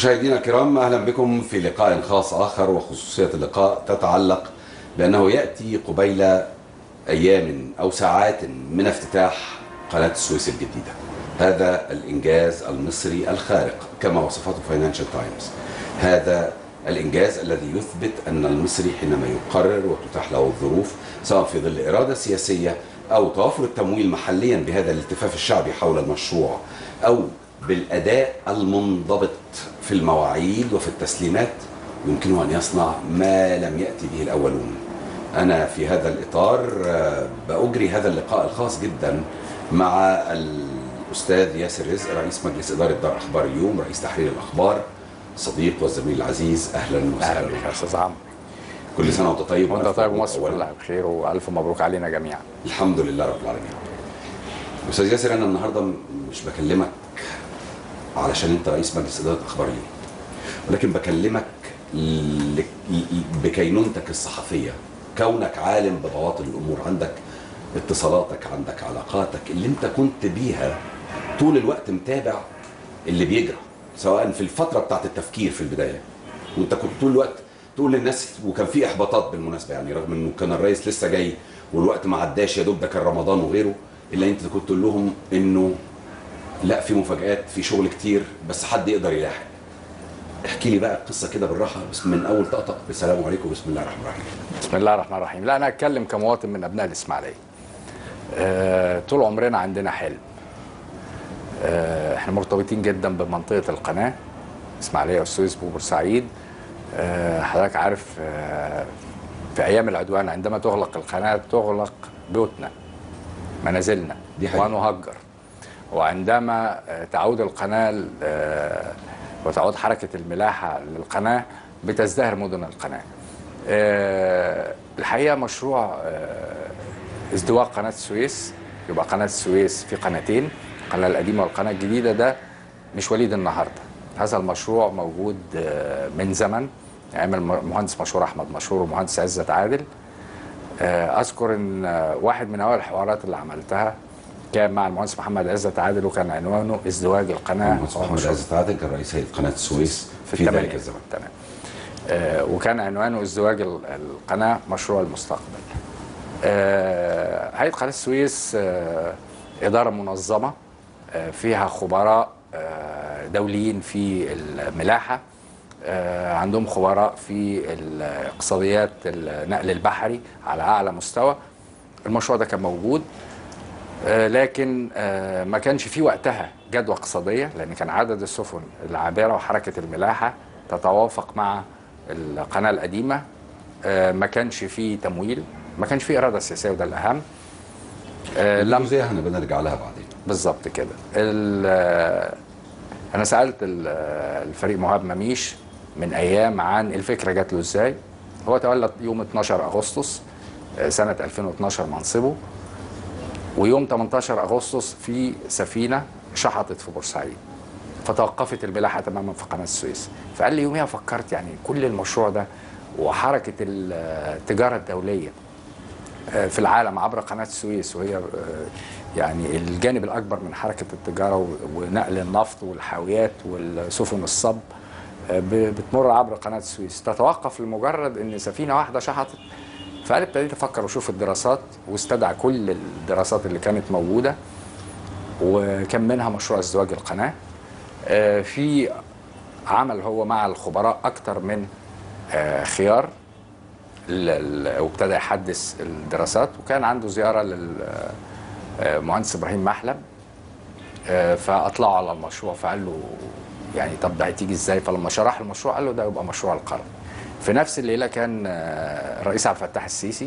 مشاهدينا الكرام اهلا بكم في لقاء خاص اخر وخصوصيه اللقاء تتعلق بانه ياتي قبيل ايام او ساعات من افتتاح قناه السويس الجديده. هذا الانجاز المصري الخارق كما وصفته فاينانشال تايمز. هذا الانجاز الذي يثبت ان المصري حينما يقرر وتتاح له الظروف سواء في ظل اراده سياسيه او توافر التمويل محليا بهذا الالتفاف الشعبي حول المشروع او بالاداء المنضبط في المواعيد وفي التسليمات يمكنه ان يصنع ما لم ياتي به الاولون. انا في هذا الاطار آه، باجري هذا اللقاء الخاص جدا مع الاستاذ ياسر رزق رئيس مجلس اداره دار اخبار اليوم رئيس تحرير الاخبار صديق والزميل العزيز اهلا اهلا وسهلا بك يا استاذ عمرو كل سنه وانت طيب وانت وألف طيب مبروك ومصر أولاً. كلها بخير والف مبروك علينا جميعا الحمد لله رب العالمين استاذ ياسر انا النهارده م- مش بكلمك علشان انت رئيس مجلس اداره اخبار اليوم ولكن بكلمك ل- ل- بكينونتك الصحفيه كونك عالم ببواطن الامور عندك اتصالاتك عندك علاقاتك اللي انت كنت بيها طول الوقت متابع اللي بيجرى سواء في الفتره بتاعت التفكير في البدايه وانت كنت طول الوقت تقول للناس وكان في احباطات بالمناسبه يعني رغم انه كان الرئيس لسه جاي والوقت ما عداش يا دوب ده كان رمضان وغيره الا انت كنت تقول لهم انه لا في مفاجآت في شغل كتير بس حد يقدر يلاحق احكي لي بقى القصه كده بالراحه بس من اول طقطق السلام عليكم بسم الله الرحمن الرحيم بسم الله الرحمن الرحيم لا انا اتكلم كمواطن من ابناء الاسماعيليه آه، طول عمرنا عندنا حلم آه، احنا مرتبطين جدا بمنطقه القناه اسماعيليه والسويس وبورسعيد آه، حضرتك عارف آه، في ايام العدوان عندما تغلق القناه تغلق بيوتنا منازلنا دي حقيقة. ونهجر وعندما آه، تعود القناه آه، وتعود حركه الملاحه للقناه بتزدهر مدن القناه. آه، الحقيقه مشروع آه، ازدواج قناه السويس يبقى قناه السويس في قناتين القناه القديمه والقناه الجديده ده مش وليد النهارده. هذا المشروع موجود آه، من زمن ايام المهندس مشهور احمد مشهور والمهندس عزت عادل. آه، اذكر ان آه، واحد من اول الحوارات اللي عملتها كان مع المهندس محمد عزت عادل وكان عنوانه ازدواج القناه المهندس محمد ومشروع- عزت عادل كان رئيس هيئه قناه السويس في, ذلك الثمانينات. الزمن تمام آه وكان عنوانه ازدواج ال- القناه مشروع المستقبل. آه هيئه قناه السويس آه اداره منظمه آه فيها خبراء آه دوليين في الملاحه آه عندهم خبراء في الاقتصاديات النقل البحري على اعلى مستوى المشروع ده كان موجود آه، لكن آه، ما كانش في وقتها جدوى اقتصاديه لان كان عدد السفن العابره وحركه الملاحه تتوافق مع القناه القديمه آه، ما كانش في تمويل ما كانش في اراده سياسيه وده الاهم آه، لم الجزئيه هنبقى نرجع لها بعدين بالظبط كده ال- آه، انا سالت ال- آه، الفريق مهاب مميش من ايام عن الفكره جات له ازاي هو تولى يوم 12 اغسطس آه، سنه 2012 منصبه ويوم 18 اغسطس في سفينه شحطت في بورسعيد فتوقفت الملاحه تماما في قناه السويس فقال لي يوميها فكرت يعني كل المشروع ده وحركه ال- التجاره الدوليه آه، في العالم عبر قناه السويس وهي آه، يعني الجانب الاكبر من حركه التجاره و- ونقل النفط والحاويات والسفن الصب آه، ب- بتمر عبر قناه السويس تتوقف لمجرد ان سفينه واحده شحطت فانا ابتديت افكر واشوف الدراسات واستدعى كل الدراسات اللي كانت موجوده وكان منها مشروع ازدواج القناه آه، في عمل هو مع الخبراء اكتر من آه، خيار ال- ال- وابتدى يحدث الدراسات وكان عنده زياره للمهندس ابراهيم محلب آه، فاطلعوا على المشروع فقال له يعني طب ده هتيجي ازاي فلما شرح المشروع قال له ده يبقى مشروع القرن في نفس الليله كان آه، الرئيس عبد الفتاح السيسي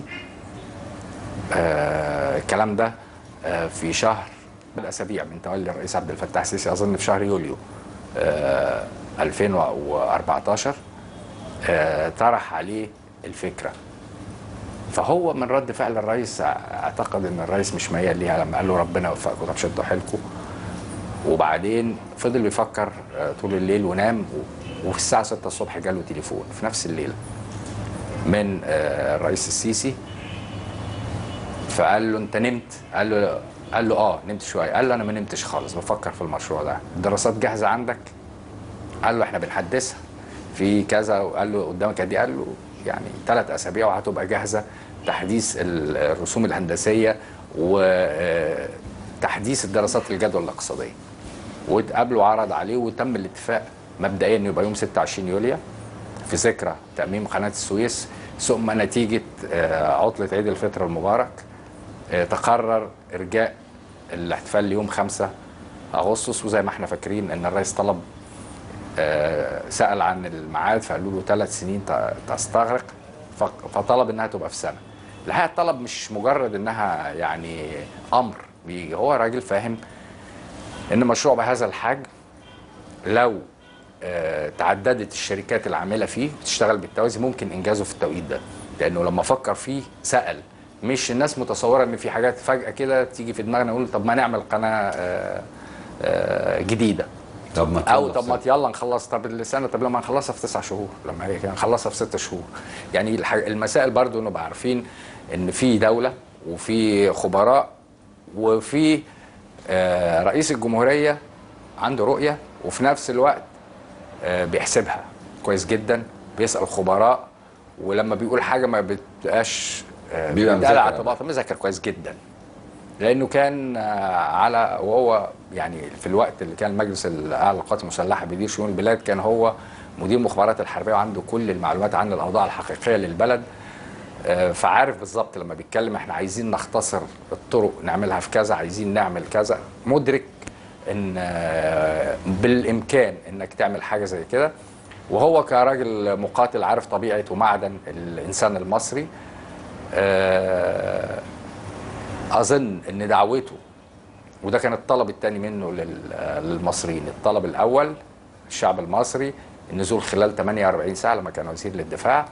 آه، الكلام ده آه، في شهر الاسابيع من تولي الرئيس عبد الفتاح السيسي اظن في شهر يوليو آه، 2014 آه، طرح عليه الفكره فهو من رد فعل الرئيس اعتقد ان الرئيس مش ميال ليها لما قال له ربنا يوفقكم طب شدوا حيلكم وبعدين فضل بيفكر آه، طول الليل ونام و- وفي الساعه 6 الصبح جاله تليفون في نفس الليله من آه، الرئيس السيسي فقال له انت نمت قال له قال له اه نمت شويه قال له انا ما نمتش خالص بفكر في المشروع ده الدراسات جاهزه عندك قال له احنا بنحدثها في كذا وقال له قدامك قد ايه قال له يعني ثلاث اسابيع وهتبقى جاهزه تحديث ال- الرسوم الهندسيه وتحديث الدراسات الجدوى الاقتصاديه واتقابلوا وعرض عليه وتم الاتفاق مبدئيا انه يبقى يوم 26 يوليو في ذكرى تأميم قناة السويس ثم نتيجة آه، عطلة عيد الفطر المبارك آه، تقرر إرجاء الاحتفال ليوم 5 أغسطس وزي ما احنا فاكرين إن الرئيس طلب آه، سأل عن الميعاد فقالوا له ثلاث سنين ت- تستغرق ف- فطلب إنها تبقى في سنة الحقيقة الطلب مش مجرد إنها يعني أمر بيجي هو راجل فاهم إن مشروع بهذا الحجم لو آه، تعددت الشركات العامله فيه بتشتغل بالتوازي ممكن انجازه في التوقيت ده لانه لما فكر فيه سال مش الناس متصوره ان في حاجات فجاه كده تيجي في دماغنا نقول طب ما نعمل قناه آه، آه، جديده طب ما او تخلص طب ما يلا نخلص طب السنه طب لما نخلصها في تسع شهور لما هي كده نخلصها في ست شهور يعني الح- المسائل برضو نبقى عارفين ان في دوله وفي خبراء وفي آه، رئيس الجمهوريه عنده رؤيه وفي نفس الوقت آه، بيحسبها كويس جدا بيسال خبراء ولما بيقول حاجه ما بتبقاش آه، بيبقى بيديها على مذاكر. اعتباطها مذاكر كويس جدا لانه كان آه، على وهو يعني في الوقت اللي كان مجلس الاعلى للقوات المسلحه بيدير شؤون البلاد كان هو مدير مخابرات الحربيه وعنده كل المعلومات عن الاوضاع الحقيقيه للبلد آه، فعارف بالظبط لما بيتكلم احنا عايزين نختصر الطرق نعملها في كذا عايزين نعمل كذا مدرك ان آه، بالامكان انك تعمل حاجه زي كده وهو كراجل مقاتل عارف طبيعه ومعدن الانسان المصري آه، اظن ان دعوته وده كان الطلب الثاني منه لل- للمصريين الطلب الاول الشعب المصري النزول خلال 48 ساعه لما كان وزير للدفاع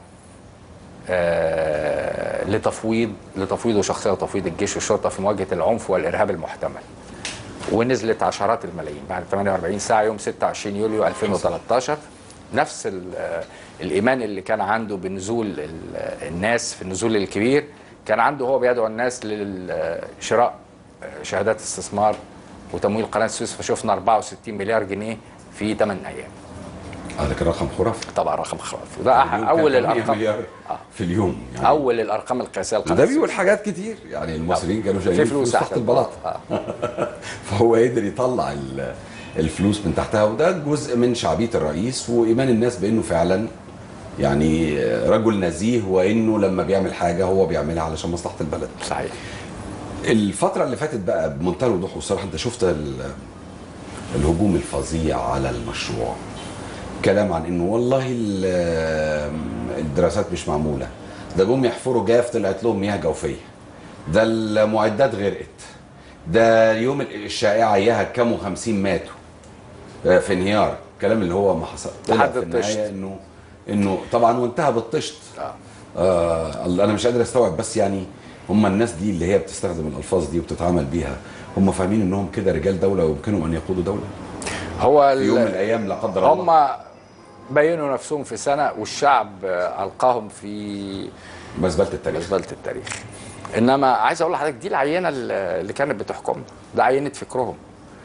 آه، لتفويض لتفويضه شخصيه وتفويض الجيش والشرطه في مواجهه العنف والارهاب المحتمل ونزلت عشرات الملايين بعد 48 ساعه يوم 26 يوليو 2013 نفس ال- آه، الايمان اللي كان عنده بنزول ال- آه، الناس في النزول الكبير كان عنده هو بيدعو الناس لشراء شهادات استثمار وتمويل قناه السويس فشفنا 64 مليار جنيه في 8 ايام هذا كان رقم خرافي طبعا رقم خرافي وده أح- اليوم اول كان 8 الارقام مليار آه. في اليوم يعني اول الارقام القياسيه لقناه ده السويس. بيقول حاجات كتير يعني المصريين كانوا في شايلين فلوس فلوس تحت تحت البلاط آه. فهو قدر يطلع ال- الفلوس من تحتها وده جزء من شعبيه الرئيس وايمان الناس بانه فعلا يعني رجل نزيه وانه لما بيعمل حاجه هو بيعملها علشان مصلحه البلد. صحيح الفتره اللي فاتت بقى بمنتهى الوضوح والصراحه انت شفت ال- الهجوم الفظيع على المشروع. كلام عن انه والله ال- الدراسات مش معموله. ده جم يحفروا جاف طلعت لهم مياه جوفيه. ده المعدات غرقت. ده يوم الشائعه اياها كام و50 ماتوا آه، في انهيار الكلام اللي هو ما حصل طلع لحد في الطشت. النهايه انه انه طبعا وانتهى بالطشت آه. آه الله- انا مش قادر استوعب بس يعني هم الناس دي اللي هي بتستخدم الالفاظ دي وبتتعامل بيها هم فاهمين انهم كده رجال دوله ويمكنهم ان يقودوا دوله هو في يوم من ال- الايام لا قدر الله هم بينوا نفسهم في سنه والشعب آه، القاهم في مزبله التاريخ مزبله التاريخ انما عايز اقول لحضرتك دي العينه اللي كانت بتحكمنا ده عينه فكرهم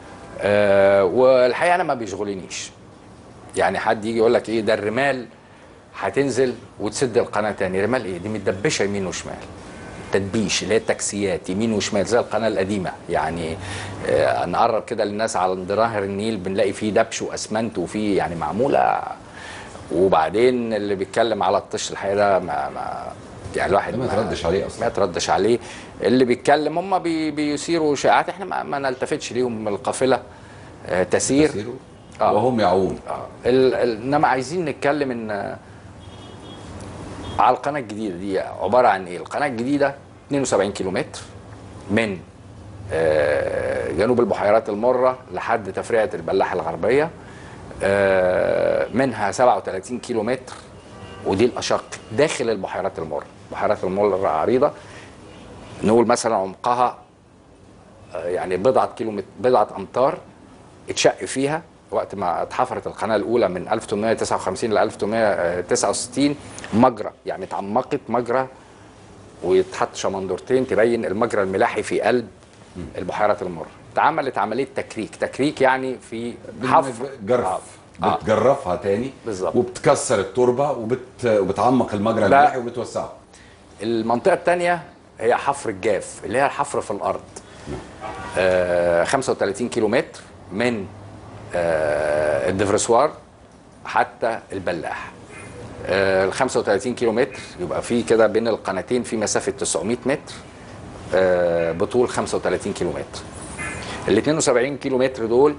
أه والحقيقه انا ما بيشغلنيش يعني حد يجي يقول لك ايه ده الرمال هتنزل وتسد القناه تاني رمال ايه دي متدبشه يمين وشمال تدبيش اللي هي التكسيات يمين وشمال زي القناه القديمه يعني آه نقرب كده للناس على نهر النيل بنلاقي فيه دبش واسمنت وفيه يعني معموله وبعدين اللي بيتكلم على الطش الحقيقه ده ما, ما يعني الواحد ده ما يتردش عليه أصلاً. ما يتردش عليه اللي بيتكلم هم بي بيثيروا شائعات احنا ما, ما نلتفتش ليهم القافله آه تسير تسيروا آه. وهم يعوم آه. ال- ال- انما عايزين نتكلم ان آه، على القناه الجديده دي عباره عن ايه؟ القناه الجديده 72 كيلومتر من آه، جنوب البحيرات المره لحد تفريعه البلاحه الغربيه آه، منها 37 كيلومتر ودي الاشق داخل البحيرات المره البحيرات المره عريضه نقول مثلا عمقها آه، يعني بضعه كيلومتر بضعه امتار اتشق فيها وقت ما اتحفرت القناه الاولى من 1859 ل 1869 مجرى يعني اتعمقت مجرى ويتحط شمندورتين تبين المجرى الملاحي في قلب البحيرات المره اتعملت عمليه تكريك تكريك يعني في حفر جرف. آه، آه. بتجرفها تاني بالظبط. وبتكسر التربه وبت... وبتعمق المجرى المائي وبتوسعه المنطقة الثانية هي حفر الجاف اللي هي الحفر في الأرض آه 35 كيلو متر من آه الدفرسوار حتى البلاح آه ال 35 كيلو متر يبقى في كده بين القناتين في مسافة 900 متر آه بطول 35 كيلو متر ال 72 كيلو متر دول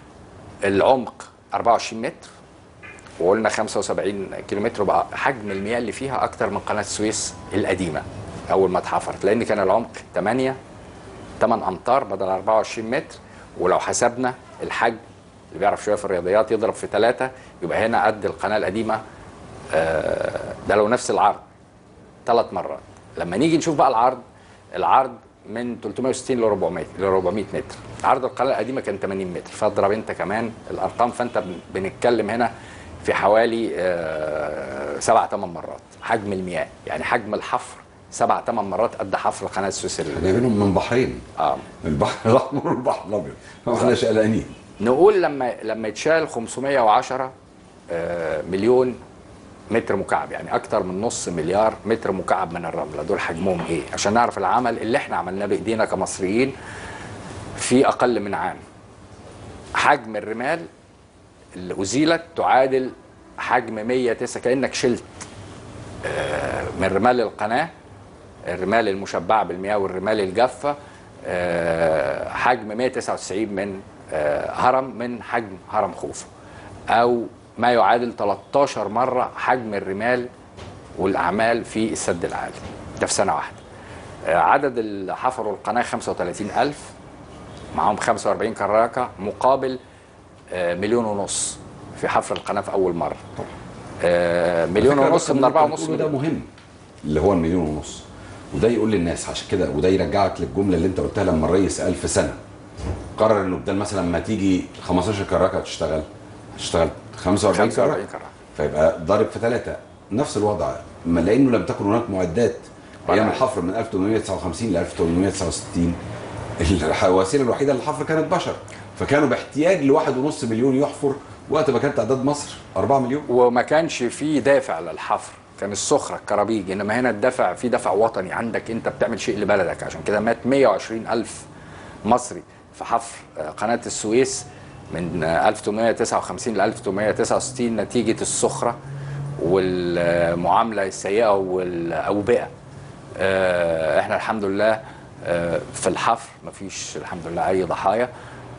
العمق 24 متر وقلنا 75 كيلومتر بقى حجم المياه اللي فيها اكتر من قناه السويس القديمه اول ما اتحفرت لان كان العمق 8 8 امتار بدل 24 متر ولو حسبنا الحجم اللي بيعرف شويه في الرياضيات يضرب في ثلاثه يبقى هنا قد القناه القديمه آه، ده لو نفس العرض ثلاث مرات لما نيجي نشوف بقى العرض العرض من 360 ل 400 ل 400 متر عرض القناه القديمه كان 80 متر فاضرب انت كمان الارقام فانت بن- بنتكلم هنا في حوالي آه، سبع ثمان مرات حجم المياه يعني حجم الحفر سبع ثمان مرات قد حفر قناه السويس ال- جايبينهم من بحرين اه البحر الاحمر والبحر الابيض ما احناش قلقانين نقول لما لما يتشال 510 آه، مليون متر مكعب يعني اكتر من نص مليار متر مكعب من الرمله دول حجمهم ايه عشان نعرف العمل اللي احنا عملناه بايدينا كمصريين في اقل من عام حجم الرمال اللي ازيلت تعادل حجم 109 كانك شلت آه، من رمال القناه الرمال المشبعه بالمياه والرمال الجافه آه، حجم 199 من آه، هرم من حجم هرم خوفو او ما يعادل 13 مره حجم الرمال والاعمال في السد العالي ده في سنه واحده آه، عدد اللي حفروا القناه 35000 معاهم 45 كراكه مقابل آه، مليون ونص في حفر القناه في اول مره آه، مليون الفكرة ونص بس من اللي انت 4 بتقوله ونص ده مهم اللي هو المليون ونص وده يقول للناس عشان كده وده يرجعك للجمله اللي انت قلتها لما الرئيس قال في سنه قرر انه بدل مثلا ما تيجي 15 كراكه تشتغل هتشتغل 45 45 كراكه كراكة. فيبقى ضارب في ثلاثه نفس الوضع ما لانه لم تكن هناك معدات ايام ولا- الحفر من 1859 ل 1869 الح- الوسيله الوحيده للحفر كانت بشر فكانوا باحتياج لواحد ونص مليون يحفر وقت ما كانت تعداد مصر 4 مليون وما كانش في دافع للحفر كان السخرة الكرابيج انما هنا الدفع في دفع وطني عندك انت بتعمل شيء لبلدك عشان كده مات 120 الف مصري في حفر آه، قناة السويس من آه، 1859 ل 1869 نتيجة السخرة والمعاملة السيئة والأوبئة آه، احنا الحمد لله آه، في الحفر مفيش الحمد لله اي ضحايا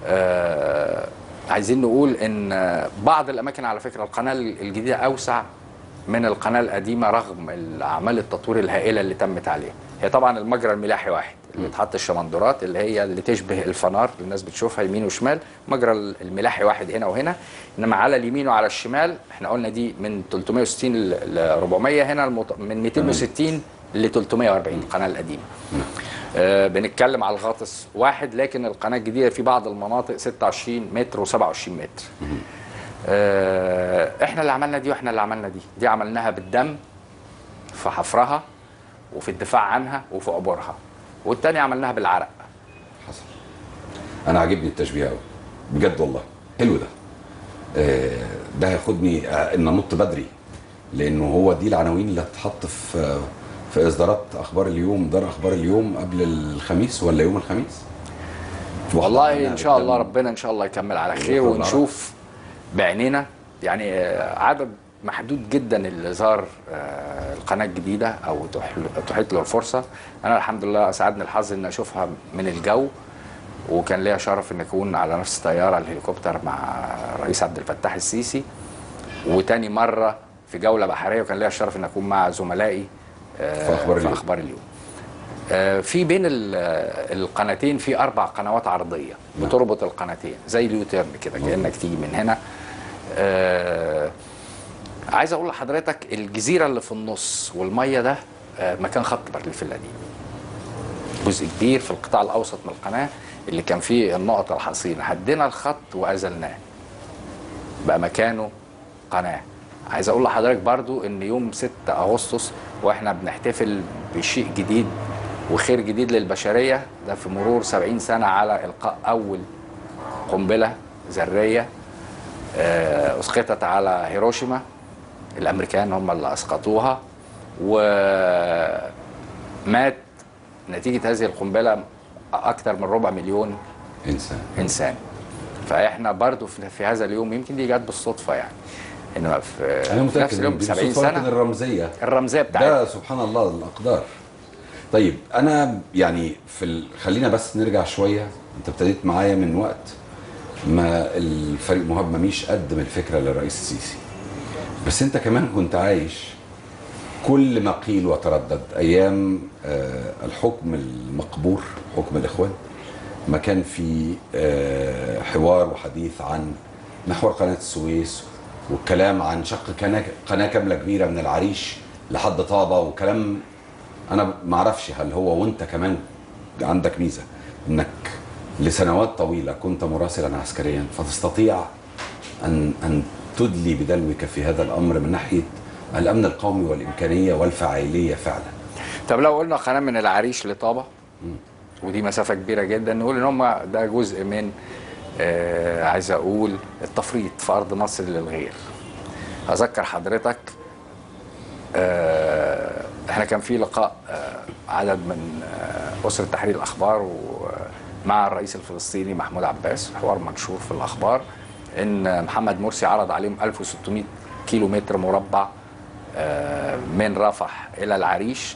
آه، عايزين نقول ان آه، بعض الاماكن على فكره القناه الجديده اوسع من القناه القديمه رغم الاعمال التطوير الهائله اللي تمت عليها هي طبعا المجرى الملاحي واحد اللي اتحط الشمندرات اللي هي اللي تشبه الفنار اللي الناس بتشوفها يمين وشمال مجرى الملاحي واحد هنا وهنا انما على اليمين وعلى الشمال احنا قلنا دي من 360 ل 400 هنا المط... من 260 ل 340 القناه القديمه آه بنتكلم على الغاطس واحد لكن القناه الجديده في بعض المناطق 26 متر و27 متر آه احنا اللي عملنا دي واحنا اللي عملنا دي دي عملناها بالدم في حفرها وفي الدفاع عنها وفي عبورها والتانية عملناها بالعرق حصل انا عاجبني التشبيه قوي بجد والله حلو ده آه، ده هياخدني آه، ان انط بدري لانه هو دي العناوين اللي هتتحط في في اصدارات اخبار اليوم دار اخبار اليوم قبل الخميس ولا يوم الخميس والله ان شاء الله ربنا ان شاء الله يكمل على خير الله ونشوف بعينينا يعني آه، عدد محدود جدا اللي زار آه، القناه الجديده او تح- تحيط له الفرصه انا الحمد لله اسعدني الحظ ان اشوفها من الجو وكان ليا شرف ان اكون على نفس طياره الهليكوبتر مع الرئيس عبد الفتاح السيسي وتاني مره في جوله بحريه وكان ليا الشرف ان اكون مع زملائي آه، في أخبار في اليوم. اخبار اليوم آه، في بين ال- آه، القناتين في اربع قنوات عرضيه بتربط القناتين زي اليوتيرن كده كانك تيجي من هنا آه، عايز اقول لحضرتك الجزيره اللي في النص والميه ده آه، مكان خط بارليف القديم جزء كبير في القطاع الاوسط من القناه اللي كان فيه النقط الحصينه هدينا الخط وازلناه بقى مكانه قناه عايز اقول لحضرتك برضو ان يوم 6 اغسطس واحنا بنحتفل بشيء جديد وخير جديد للبشريه ده في مرور 70 سنه على القاء اول قنبله ذريه آه، اسقطت على هيروشيما الامريكان هم اللي اسقطوها ومات نتيجه هذه القنبله اكثر من ربع مليون انسان انسان فاحنا برضو في في هذا اليوم يمكن دي جت بالصدفه يعني انما في, انا في نفس متاكد اليوم إن ب دي 70 بالصدفة يمكن سنه الرمزيه الرمزيه بتاعتها ده سبحان الله الاقدار طيب انا يعني في ال... خلينا بس نرجع شويه انت ابتديت معايا من وقت ما الفريق مهاب مميش قدم الفكره للرئيس السيسي بس انت كمان كنت عايش كل ما قيل وتردد ايام آه، الحكم المقبور حكم الاخوان ما كان في آه، حوار وحديث عن محور قناه السويس والكلام عن شق قناه قناه كامله كبيره من العريش لحد طابه وكلام انا ما اعرفش هل هو وانت كمان عندك ميزه انك لسنوات طويله كنت مراسلا عسكريا فتستطيع ان ان تدلي بدلوك في هذا الامر من ناحيه الامن القومي والامكانيه والفاعليه فعلا طب لو قلنا قناه من العريش لطابه ودي مسافه كبيره جدا نقول ان هم ده جزء من آه عايز اقول التفريط في ارض مصر للغير اذكر حضرتك آه احنا كان في لقاء آه عدد من آه اسره تحرير الاخبار ومع الرئيس الفلسطيني محمود عباس حوار منشور في الاخبار ان محمد مرسي عرض عليهم 1600 كيلو متر مربع آه من رفح الى العريش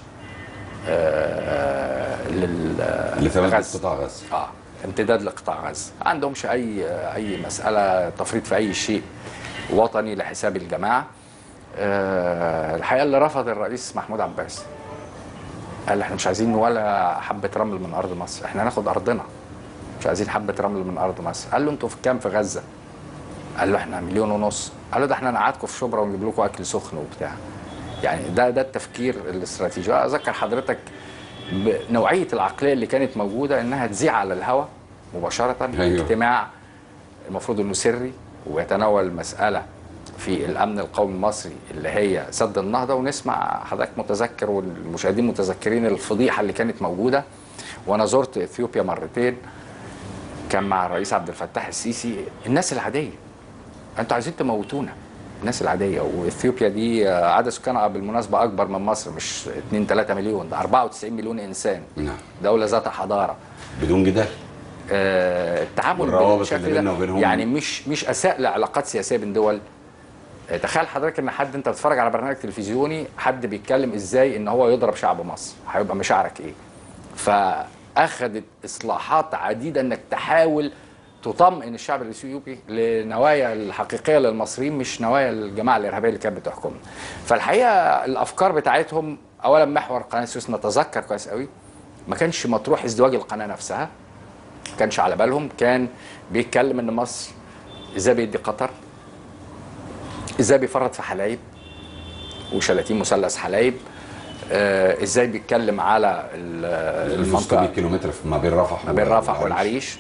آه لل لتمدد غزة. قطاع غزه اه امتداد لقطاع غزه ما عندهمش اي اي مساله تفريط في اي شيء وطني لحساب الجماعه آه الحقيقه اللي رفض الرئيس محمود عباس قال احنا مش عايزين ولا حبه رمل من ارض مصر احنا هناخد ارضنا مش عايزين حبه رمل من ارض مصر قال له انتوا في كام في غزه قال له احنا مليون ونص قال له ده احنا نقعدكم في شبرا ونجيب لكم اكل سخن وبتاع يعني ده ده التفكير الاستراتيجي اذكر حضرتك بنوعيه العقليه اللي كانت موجوده انها تذيع على الهواء مباشره أيوه. اجتماع المفروض انه سري ويتناول المساله في الامن القومي المصري اللي هي سد النهضه ونسمع حضرتك متذكر والمشاهدين متذكرين الفضيحه اللي كانت موجوده وانا زرت اثيوبيا مرتين كان مع الرئيس عبد الفتاح السيسي الناس العاديه انتوا عايزين تموتونا الناس العاديه واثيوبيا دي عدد سكانها بالمناسبه اكبر من مصر مش 2 3 مليون ده 94 مليون انسان نعم دوله ذات حضاره بدون جدال آه، التعامل والروابط بالشكل اللي ده بيننا وبينهم. يعني مش مش اساء لعلاقات سياسيه بين دول آه، تخيل حضرتك ان حد انت بتتفرج على برنامج تلفزيوني حد بيتكلم ازاي ان هو يضرب شعب مصر هيبقى مشاعرك ايه فاخذت اصلاحات عديده انك تحاول تطمئن الشعب الاثيوبي لنوايا الحقيقيه للمصريين مش نوايا الجماعه الارهابيه اللي كانت بتحكمنا فالحقيقه الافكار بتاعتهم اولا محور قناه السويس نتذكر كويس قوي ما كانش مطروح ازدواج القناه نفسها ما كانش على بالهم كان بيتكلم ان مصر ازاي بيدي قطر ازاي بيفرط في حلايب وشلاتين مثلث حلايب آه ازاي بيتكلم على ال- 1600 المنطقه كيلو متر ما بين رفح ما بين و- رفح والعريش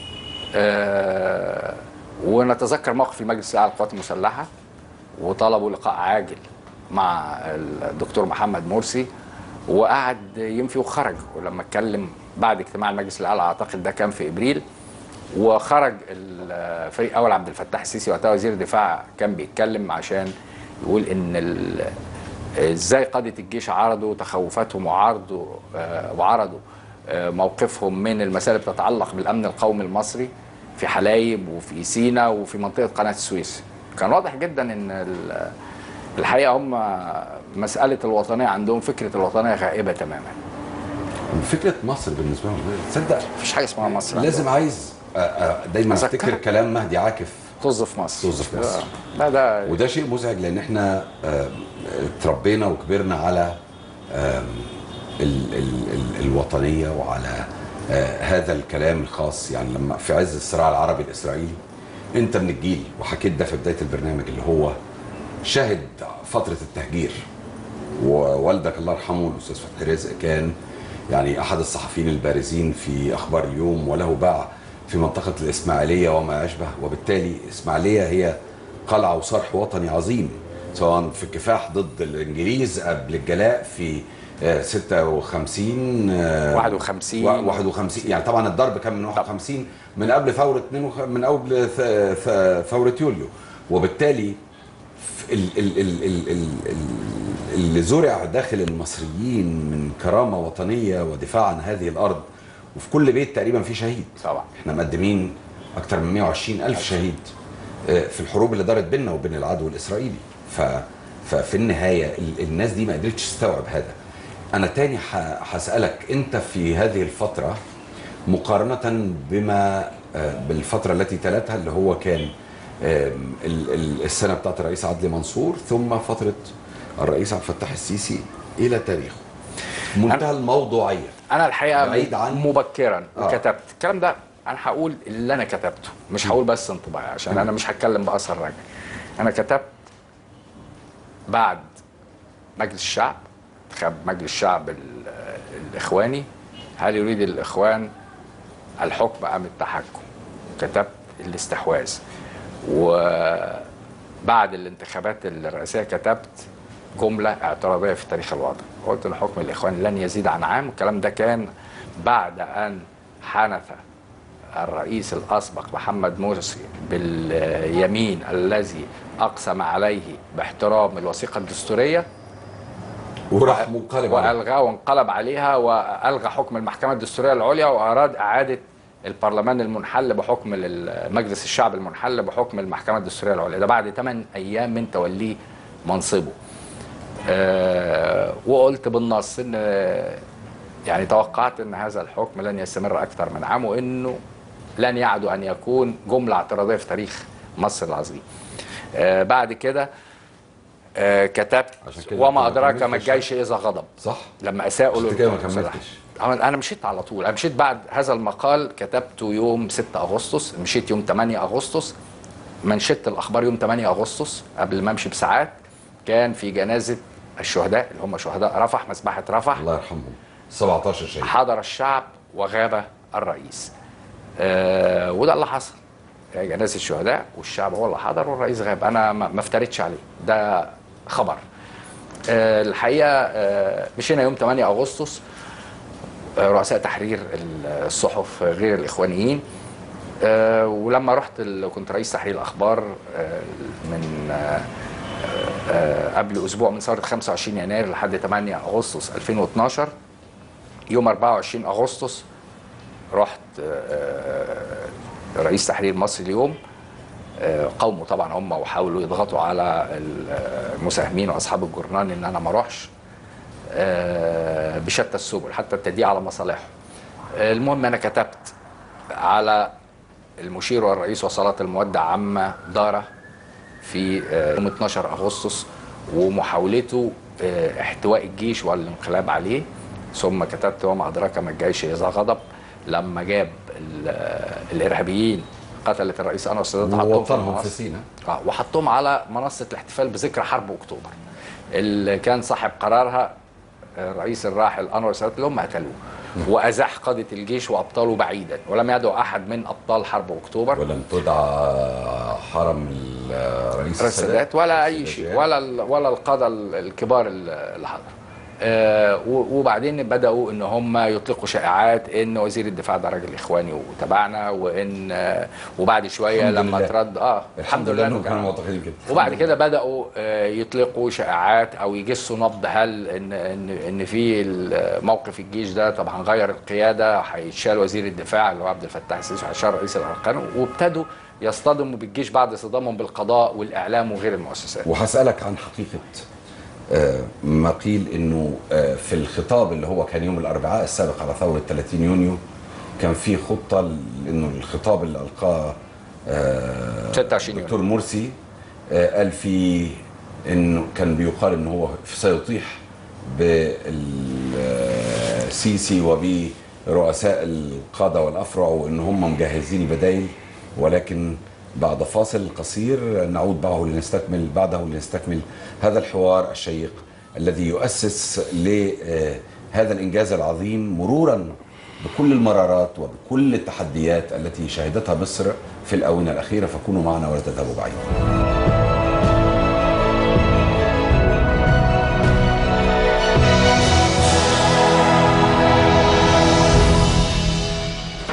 آه ونتذكر موقف المجلس الاعلى للقوات المسلحه وطلبوا لقاء عاجل مع الدكتور محمد مرسي وقعد ينفي وخرج ولما اتكلم بعد اجتماع المجلس الاعلى اعتقد ده كان في ابريل وخرج الفريق اول عبد الفتاح السيسي وقتها وزير الدفاع كان بيتكلم عشان يقول ان ال- ازاي قاده الجيش عرضوا تخوفاتهم وعرضوا آه، وعرضوا آه، موقفهم من المسائل اللي بتتعلق بالامن القومي المصري في حلايب وفي سينا وفي منطقه قناه السويس كان واضح جدا ان ال- الحقيقه هم مساله الوطنيه عندهم فكره الوطنيه غائبه تماما فكره مصر بالنسبه لهم تصدق مفيش حاجه اسمها مصر لازم عايز آه، آه، دايما أذكرك. افتكر كلام مهدي عاكف طز في مصر طز في مصر. لا ده وده شيء مزعج لان احنا آه، اتربينا وكبرنا على آم، ال ال ال الوطنيه وعلى آه، هذا الكلام الخاص يعني لما في عز الصراع العربي الاسرائيلي انت من الجيل وحكيت ده في بدايه البرنامج اللي هو شهد فتره التهجير ووالدك الله يرحمه الاستاذ فتحي رزق كان يعني احد الصحفيين البارزين في اخبار اليوم وله باع في منطقه الاسماعيليه وما يشبه وبالتالي اسماعيليه هي قلعه وصرح وطني عظيم سواء في الكفاح ضد الانجليز قبل الجلاء في آه، 56 آه، 51. و- 51 يعني طبعا الضرب كان من 51 من قبل ثوره 52 من قبل ث- ث- ثوره يوليو وبالتالي ف- ال- ال- ال- ال- ال- ال- اللي زرع داخل المصريين من كرامة وطنية ودفاع عن هذه الأرض وفي كل بيت تقريبا في شهيد طبعا احنا مقدمين أكثر من 120 ألف شهيد آه، في الحروب اللي دارت بيننا وبين العدو الإسرائيلي ف ففي النهاية ال- الناس دي ما قدرتش تستوعب هذا أنا تاني ح- هسألك أنت في هذه الفترة مقارنة بما آه، بالفترة التي تلتها اللي هو كان آم، ال- ال- السنة بتاعت الرئيس عدلي منصور ثم فترة الرئيس عبد الفتاح السيسي إلى تاريخه منتهى الموضوعية انا الحقيقه بعيد عن- مبكرا آه. كتبت الكلام ده انا هقول اللي انا كتبته مش هقول بس انطباعي عشان انا مش هتكلم باثر رجعي انا كتبت بعد مجلس الشعب انتخاب مجلس الشعب ال- الاخواني هل يريد الاخوان الحكم ام التحكم كتبت الاستحواذ وبعد الانتخابات الرئاسيه كتبت جمله اعتراضيه في تاريخ الوطن قلت ان حكم الاخوان لن يزيد عن عام الكلام ده كان بعد ان حنث الرئيس الاسبق محمد مرسي باليمين الذي اقسم عليه باحترام الوثيقه الدستوريه وراح منقلب عليه. والغى وانقلب عليها والغى حكم المحكمه الدستوريه العليا واراد اعاده البرلمان المنحل بحكم ال- مجلس الشعب المنحل بحكم المحكمه الدستوريه العليا ده بعد 8 ايام من توليه منصبه آه وقلت بالنص ان يعني توقعت ان هذا الحكم لن يستمر اكثر من عام وانه لن يعد ان يكون جمله اعتراضيه في تاريخ مصر العظيم آه بعد كده آه كتبت عشان كده وما أنت ما ادراك ما كملتش. الجيش اذا غضب صح لما اساءوا عشان كده ما للقوات المسلحة. كملتش. انا أنا مشيت على طول انا مشيت بعد هذا المقال كتبته يوم 6 اغسطس مشيت يوم 8 اغسطس منشدت الاخبار يوم 8 اغسطس قبل ما امشي بساعات كان في جنازه الشهداء اللي هم شهداء رفح مسبحه رفح الله يرحمهم 17 شهيد حضر الشعب وغاب الرئيس آه وده اللي حصل يعني جنازه الشهداء والشعب هو اللي حضر والرئيس غاب انا ما ما افتريتش عليه ده خبر آه الحقيقه آه مشينا يوم 8 اغسطس آه رؤساء تحرير الصحف غير الاخوانيين آه ولما رحت ال- كنت رئيس تحرير الاخبار آه من آه آه قبل اسبوع من ثوره 25 يناير لحد 8 اغسطس 2012 يوم 24 اغسطس رحت آه، رئيس تحرير مصر اليوم آه، قوموا طبعا هم وحاولوا يضغطوا على المساهمين واصحاب الجورنال ان انا ما اروحش آه، بشتى السبل حتى التضييق على مصالحهم آه، المهم انا كتبت على المشير والرئيس وصلاة المودع عما دار في آه، يوم 12 اغسطس ومحاولته آه، احتواء الجيش والانقلاب عليه ثم كتبت وما ادراك ما الجيش اذا غضب لما جاب ال- آه، الارهابيين قتلت الرئيس انور السادات حطهم في ووطنهم في المنصة. سينا اه وحطهم على منصه الاحتفال بذكرى حرب اكتوبر اللي كان صاحب قرارها الرئيس الراحل انور السادات اللي هم قتلوه وازاح قاده الجيش وابطاله بعيدا ولم يدعو احد من ابطال حرب اكتوبر ولم تدعى حرم الرئيس السادات ولا اي السادات شيء يعني. ولا ال- ولا القاده ال- الكبار ال- اللي حضروا آه، و- وبعدين بداوا ان هم يطلقوا شائعات ان وزير الدفاع ده راجل اخواني وتبعنا وان آه، وبعد شويه الحمد لما لله. ترد اه الحمد لله انهم إنه كانوا كان- معتقدين كده وبعد كده بداوا آه، يطلقوا شائعات او يجسوا نبض هل ان ان ان في ال- موقف الجيش ده طب هنغير القياده هيتشال وزير الدفاع اللي هو عبد الفتاح السيسي وهيتشال رئيس الاركان وابتدوا يصطدموا بالجيش بعد صدامهم بالقضاء والاعلام وغير المؤسسات وهسألك عن حقيقة آه، ما قيل انه آه، في الخطاب اللي هو كان يوم الاربعاء السابق على ثورة 30 يونيو كان في خطة ل- انه الخطاب اللي القاه آه، 26 يونيو. دكتور مرسي آه، قال فيه انه كان بيقال انه هو سيطيح بالسيسي وبرؤساء القادة والافرع وان هم مجهزين بدايل ولكن بعد فاصل قصير نعود معه لنستكمل بعده لنستكمل هذا الحوار الشيق الذي يؤسس لهذا الانجاز العظيم مرورا بكل المرارات وبكل التحديات التي شهدتها مصر في الاونه الاخيره فكونوا معنا ولا تذهبوا بعيدا.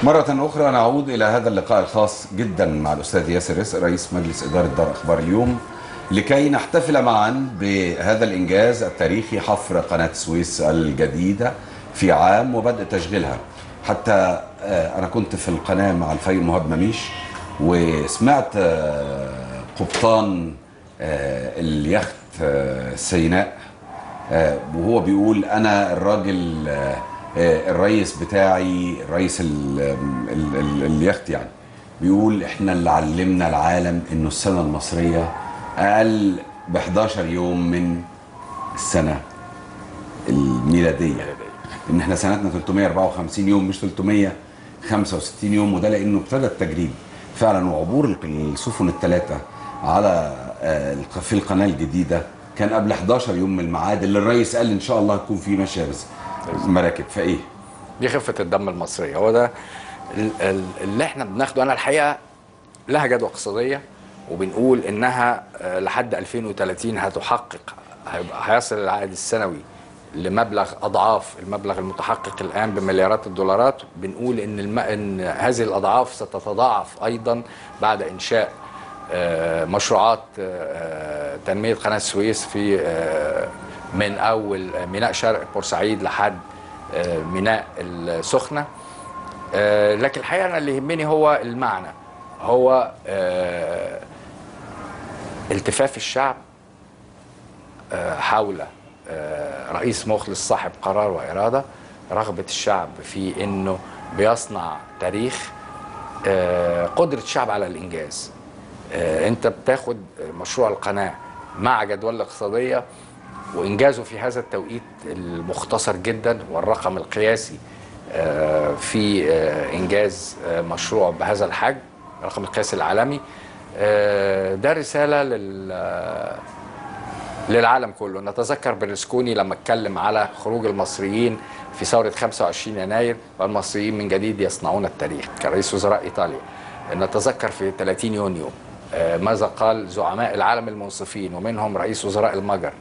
مرة أخرى نعود إلى هذا اللقاء الخاص جدا مع الأستاذ ياسر رزق رئيس مجلس إدارة دار أخبار اليوم لكي نحتفل معا بهذا الإنجاز التاريخي حفر قناة السويس الجديدة في عام وبدء تشغيلها حتى آه، أنا كنت في القناة مع الفريق مهاب مميش وسمعت آه، قبطان آه، اليخت آه، سيناء آه، وهو بيقول انا الراجل آه، آه، الرئيس بتاعي رئيس ال- ال- ال- اليخت يعني بيقول احنا اللي علمنا العالم انه السنه المصريه اقل ب 11 يوم من السنه الميلاديه ان احنا سنتنا 354 يوم مش 365 يوم وده لانه ابتدى التجريب فعلا وعبور السفن الثلاثه على آه، الق- في القناه الجديده كان قبل 11 يوم من الميعاد اللي الرئيس قال ان شاء الله هتكون فيه ماشيه بس مراكب فايه دي خفه الدم المصريه هو ده ال- ال- اللي احنا بناخده انا الحقيقه لها جدوى اقتصاديه وبنقول انها آه، لحد 2030 هتحقق هيبقى- هيصل العائد السنوي لمبلغ اضعاف المبلغ المتحقق الان بمليارات الدولارات بنقول ان الم... ان هذه الاضعاف ستتضاعف ايضا بعد انشاء آه، مشروعات آه، تنميه قناه السويس في آه، من اول ميناء شرق بورسعيد لحد آه، ميناء السخنه آه، لكن الحقيقه انا اللي يهمني هو المعنى هو آه، التفاف الشعب آه، حول آه، رئيس مخلص صاحب قرار واراده رغبه الشعب في انه بيصنع تاريخ آه، قدره الشعب على الانجاز آه، انت بتاخد مشروع القناه مع جدول الاقتصاديه وانجازه في هذا التوقيت المختصر جدا والرقم القياسي آه، في آه، انجاز آه، مشروع بهذا الحجم الرقم القياسي العالمي آه، ده رساله لل للعالم كله نتذكر برلسكوني لما اتكلم على خروج المصريين في ثورة 25 يناير والمصريين من جديد يصنعون التاريخ كرئيس وزراء إيطاليا نتذكر في 30 يونيو آه، ماذا قال زعماء العالم المنصفين ومنهم رئيس وزراء المجر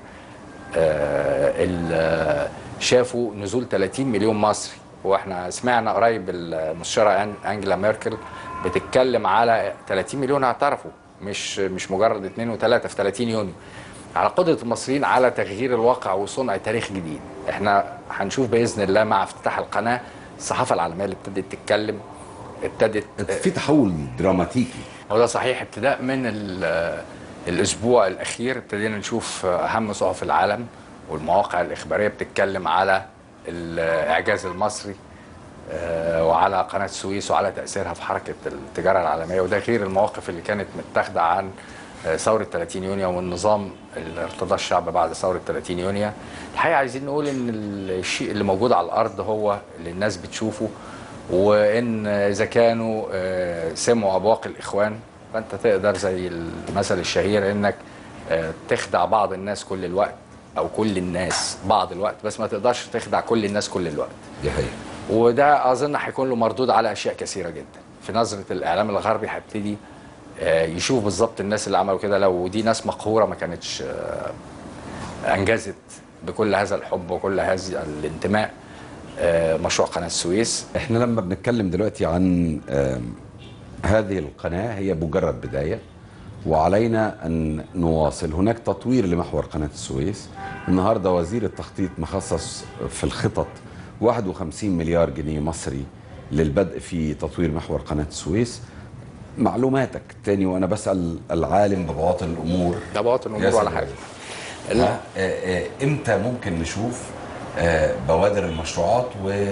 آه، ال- آه، شافوا نزول 30 مليون مصري واحنا سمعنا قريب المستشاره أن- انجلا ميركل بتتكلم على 30 مليون اعترفوا مش مش مجرد اثنين وثلاثه في 30 يونيو على قدره المصريين على تغيير الواقع وصنع تاريخ جديد احنا هنشوف باذن الله مع افتتاح القناه الصحافه العالميه اللي ابتدت تتكلم ابتدت في تحول دراماتيكي هو ده صحيح ابتداء من ال- الاسبوع الاخير ابتدينا نشوف اهم صحف العالم والمواقع الاخباريه بتتكلم على الاعجاز المصري آه، وعلى قناه السويس وعلى تاثيرها في حركه التجاره العالميه وده غير المواقف اللي كانت متاخده عن آه، ثوره 30 يونيو والنظام اللي ارتضاه الشعب بعد ثوره 30 يونيو الحقيقه عايزين نقول ان الشيء اللي موجود على الارض هو اللي الناس بتشوفه وان اذا كانوا آه، سمعوا ابواق الاخوان فانت تقدر زي المثل الشهير انك آه، تخدع بعض الناس كل الوقت او كل الناس بعض الوقت بس ما تقدرش تخدع كل الناس كل الوقت دي حقيقه وده اظن هيكون له مردود على اشياء كثيره جدا في نظره الاعلام الغربي هيبتدي آه، يشوف بالظبط الناس اللي عملوا كده لو دي ناس مقهوره ما كانتش آه، انجزت بكل هذا الحب وكل هذا الانتماء آه، مشروع قناه السويس احنا لما بنتكلم دلوقتي عن آم، هذه القناة هي مجرد بداية وعلينا أن نواصل هناك تطوير لمحور قناة السويس النهاردة وزير التخطيط مخصص في الخطط 51 مليار جنيه مصري للبدء في تطوير محور قناة السويس معلوماتك تاني وأنا بسأل العالم ببواطن الأمور ده بواطن الامور ياسر ولا حاجه لا ها؟ آه، آه، امتى ممكن نشوف آه، بوادر المشروعات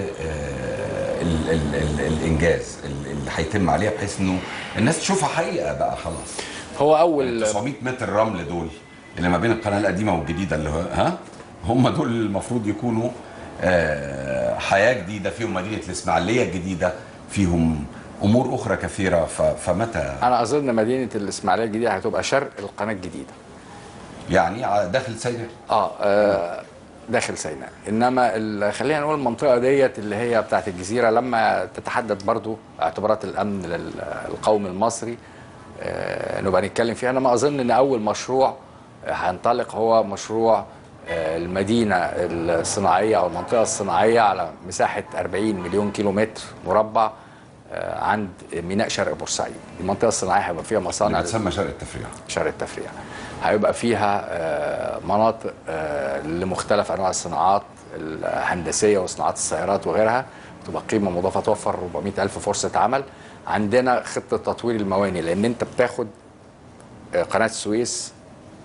والانجاز اللي هيتم عليها بحيث انه الناس تشوفها حقيقه بقى خلاص هو اول 900 متر رمل دول اللي ما بين القناه القديمه والجديده اللي هو ها هم دول المفروض يكونوا آه، حياه جديده فيهم مدينه الاسماعيليه الجديده فيهم امور اخرى كثيره ف- فمتى انا اظن مدينه الاسماعيليه الجديده هتبقى شرق القناه الجديده يعني على داخل سيناء اه, آه داخل سيناء انما ال- خلينا نقول المنطقه ديت اللي هي بتاعت الجزيره لما تتحدد برضو اعتبارات الامن لل- القومي المصري آه نبقى نتكلم فيها انا ما اظن ان اول مشروع هينطلق هو مشروع آه المدينه الصناعيه او المنطقه الصناعيه على مساحه 40 مليون كيلو متر مربع آه، عند ميناء شرق بورسعيد المنطقه الصناعيه هيبقى فيها مصانع اللي بتسمى شرق التفريع شرق التفريع هيبقى فيها آه، مناطق آه، لمختلف انواع الصناعات الهندسيه وصناعات السيارات وغيرها تبقى قيمه مضافه توفر 400 الف فرصه عمل عندنا خطه تطوير المواني لان انت بتاخد آه، قناه السويس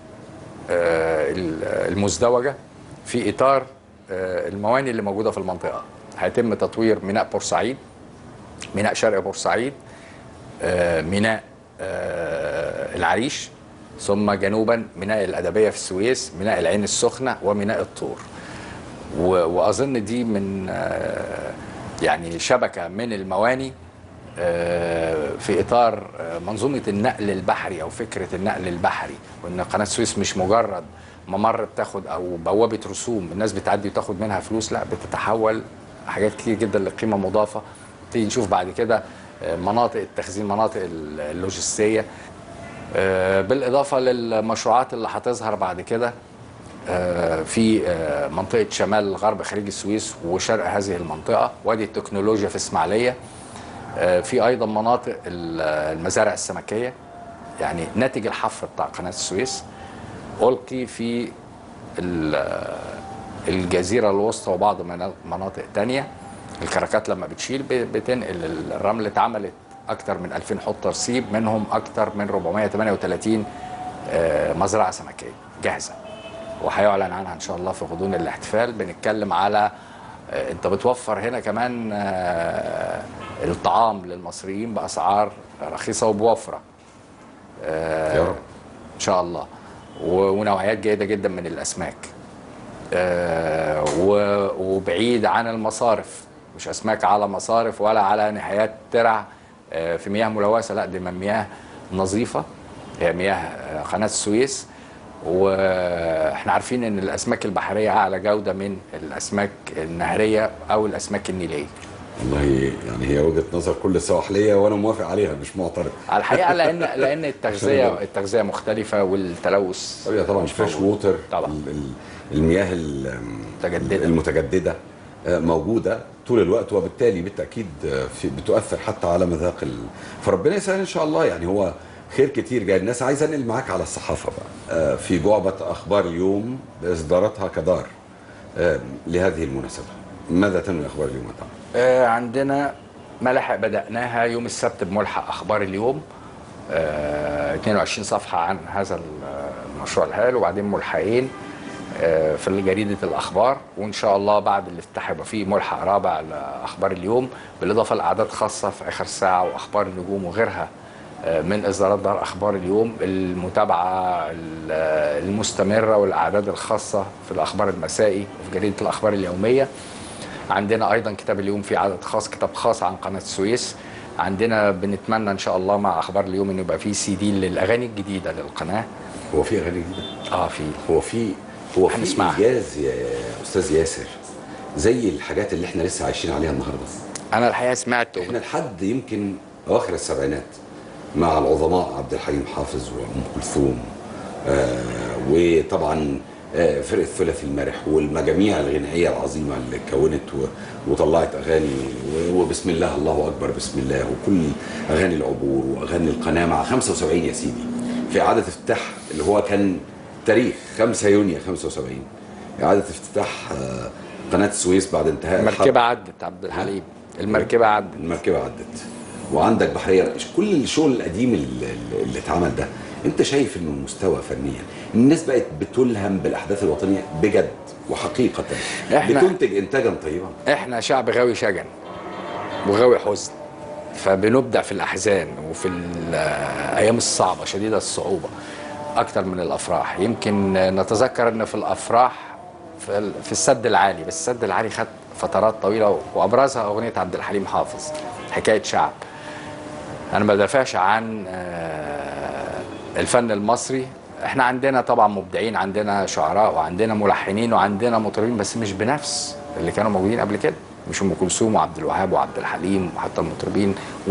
آه، المزدوجه في اطار آه، المواني اللي موجوده في المنطقه هيتم تطوير ميناء بورسعيد ميناء شرق بورسعيد آه، ميناء آه، العريش ثم جنوبا ميناء الأدبية في السويس ميناء العين السخنة وميناء الطور و- وأظن دي من آه، يعني شبكة من المواني آه، في إطار آه، منظومة النقل البحري أو فكرة النقل البحري وإن قناة السويس مش مجرد ممر بتاخد أو بوابة رسوم الناس بتعدي وتاخد منها فلوس لا بتتحول حاجات كتير جدا لقيمة مضافة تيجي نشوف بعد كده آه، مناطق التخزين مناطق ال- اللوجستية آه، بالإضافة للمشروعات اللي هتظهر بعد كده آه، في آه، منطقة شمال غرب خليج السويس وشرق هذه المنطقة وادي التكنولوجيا في إسماعيلية آه، في أيضا مناطق ال- المزارع السمكية يعني ناتج الحفر بتاع قناة السويس ألقي في ال- الجزيرة الوسطى وبعض منا- مناطق تانية الكراكات لما بتشيل ب- بتنقل الرمل اتعملت أكتر من 2000 حوض ترسيب منهم أكتر من 438 آه، مزرعة سمكية جاهزة وهيعلن عنها إن شاء الله في غضون الاحتفال بنتكلم على آه، أنت بتوفر هنا كمان آه، الطعام للمصريين بأسعار رخيصة وبوفرة يا رب ان شاء الله و- ونوعيات جيده جدا من الاسماك آه، و- وبعيد عن المصارف مش اسماك على مصارف ولا على نهايات ترع آه، في مياه ملوثه لا دي من مياه نظيفه هي مياه آه، قناه السويس واحنا عارفين ان الاسماك البحريه اعلى جوده من الاسماك النهريه او الاسماك النيليه والله يعني هي وجهه نظر كل سواحليه وانا موافق عليها مش معترض على الحقيقه لان لان التغذيه التغذيه مختلفه والتلوث طبيعي طبعا فريش ووتر طبعا. ال- ال- المياه ال- متجددة. المتجدده آه، موجوده طول الوقت وبالتالي بالتاكيد آه، في بتؤثر حتى على مذاق ال... فربنا يسهل ان شاء الله يعني هو خير كتير جاي الناس عايزه انقل معاك على الصحافه بقى آه، في جعبه اخبار اليوم باصداراتها كدار آه، لهذه المناسبه ماذا تنوي اخبار اليوم يا طارق؟ آه، عندنا ملاحق بدأناها يوم السبت بملحق أخبار اليوم آه، 22 صفحة عن هذا المشروع الهائل وبعدين ملحقين آه، في جريدة الأخبار وإن شاء الله بعد الافتتاح يبقى فيه ملحق رابع لأخبار اليوم بالإضافة لأعداد خاصة في آخر ساعة وأخبار النجوم وغيرها آه، من إصدارات دار أخبار اليوم المتابعة ال- المستمرة والأعداد الخاصة في الأخبار المسائي وفي جريدة الأخبار اليومية عندنا ايضا كتاب اليوم في عدد خاص كتاب خاص عن قناه السويس عندنا بنتمنى ان شاء الله مع اخبار اليوم انه يبقى في سي دي للاغاني الجديده للقناه هو في اغاني جديده؟ اه في هو في هو في هنسمعها. انجاز يا استاذ ياسر زي الحاجات اللي احنا لسه عايشين عليها النهارده انا الحقيقه سمعت احنا لحد يمكن اواخر السبعينات مع العظماء عبد الحليم حافظ وام كلثوم آه وطبعا آه فرقه ثلاثي المرح والمجاميع الغنائيه العظيمه اللي كونت و- وطلعت اغاني و- وبسم الله الله اكبر بسم الله وكل اغاني العبور واغاني القناه مع 75 يا سيدي في اعاده افتتاح اللي هو كان تاريخ 5 يونيو 75 اعاده افتتاح آه قناه السويس بعد انتهاء الحرب. المركبه عدت عبد الحليم المركبه عدت المركبه عدت وعندك بحريه كل الشغل القديم اللي, اللي اتعمل ده انت شايف انه المستوى فنيا الناس بقت بتلهم بالاحداث الوطنيه بجد وحقيقه إحنا- بتنتج انتاجا طيبا احنا شعب غاوي شجن وغاوي حزن فبنبدع في الاحزان وفي الايام الصعبه شديده الصعوبه اكتر من الافراح يمكن نتذكر ان في الافراح في ال- في السد العالي بس السد العالي خد فترات طويله وابرزها اغنيه عبد الحليم حافظ حكايه شعب انا ما بدافعش عن آه، الفن المصري احنا عندنا طبعا مبدعين عندنا شعراء وعندنا ملحنين وعندنا مطربين بس مش بنفس اللي كانوا موجودين قبل كده مش ام كلثوم وعبد الوهاب وعبد الحليم وحتى المطربين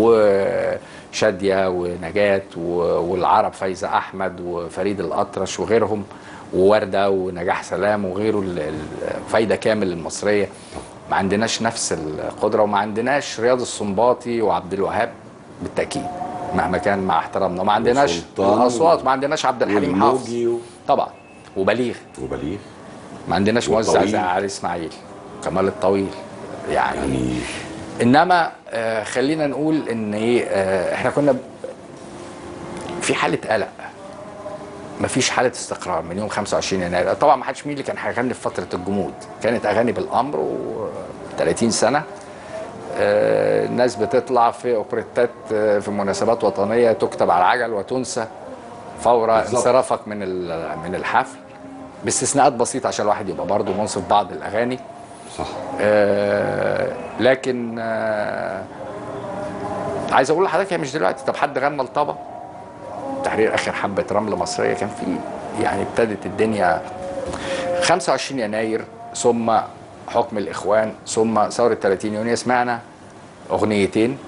وشاديه ونجاة و- والعرب فايزه احمد وفريد الاطرش وغيرهم وورده ونجاح سلام وغيره ال- ال- فايده كامل المصريه ما عندناش نفس القدره وما عندناش رياض السنباطي وعبد الوهاب بالتاكيد مهما كان مع احترامنا ما عندناش وسلطان الاصوات ما عندناش عبد الحليم حافظ والموجي و- طبعا وبليغ وبليغ ما عندناش موزع والطويل. زي علي اسماعيل كمال الطويل يعني, يعني انما آه خلينا نقول ان ايه آه احنا كنا ب- في حاله قلق مفيش حاله استقرار من يوم 25 يناير طبعا ما حدش مين اللي كان هيغني في فتره الجمود كانت اغاني بالامر و 30 سنه آه، الناس بتطلع في اوبريتات آه، في مناسبات وطنيه تكتب على العجل وتنسى فور بالظبط. انصرافك من ال- من الحفل باستثناءات بسيطه عشان الواحد يبقى برضه منصف بعض الاغاني صح آه، لكن آه، عايز اقول لحضرتك هي مش دلوقتي طب حد غنى الطبا تحرير اخر حبه رمل مصريه كان في يعني ابتدت الدنيا 25 يناير ثم حكم الاخوان ثم ثوره 30 يونيو سمعنا اغنيتين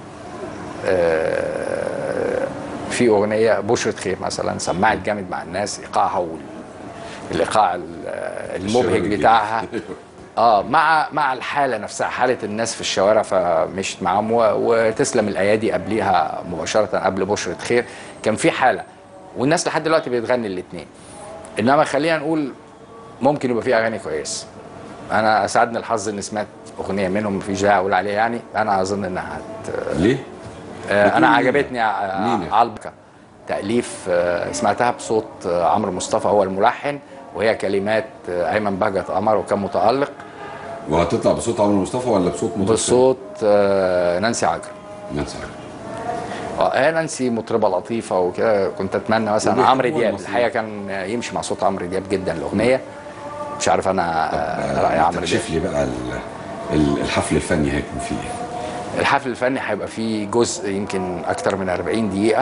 آه، في اغنيه بشرة خير مثلا سمعت جامد مع الناس ايقاعها وال- الايقاع ال- المبهج بتاعها اه مع مع الحاله نفسها حاله الناس في الشوارع فمشت معاهم و- وتسلم الايادي قبليها مباشره قبل بشره خير كان في حاله والناس لحد دلوقتي بتغني الاثنين انما خلينا نقول ممكن يبقى في اغاني كويس انا اسعدني الحظ اني سمعت اغنيه منهم مفيش داعي اقول عليها يعني انا اظن انها هت... ليه؟ آه، بتقول انا مين؟ عجبتني ع- مين يعني؟ علبكه تاليف آه، سمعتها بصوت آه، عمرو مصطفى هو الملحن وهي كلمات آه، ايمن بهجت قمر وكان متالق وهتطلع بصوت عمرو مصطفى ولا بصوت مطرب بصوت آه، نانسي عجرم تاني؟ نانسي عجرم. اه هي نانسي مطربه لطيفه وكده كنت اتمنى مثلا وبيحبوها عمرو دياب المصريين. الحقيقه كان يمشي مع صوت عمرو دياب جدا الاغنيه مش عارف انا آه، راي عمرو دياب تكشف لي بقى ال- ال- الحفل الفني هيكون فيه ايه؟ الحفل الفني هيبقى فيه جزء يمكن اكتر من 40 دقيقه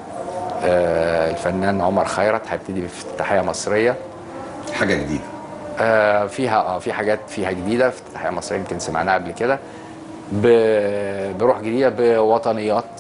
آه، الفنان عمر خيرت هيبتدي بافتتاحيه مصريه حاجه جديده آه، فيها اه في حاجات فيها جديده افتتاحيه مصريه يمكن سمعناها قبل كده ب- بروح جديده بوطنيات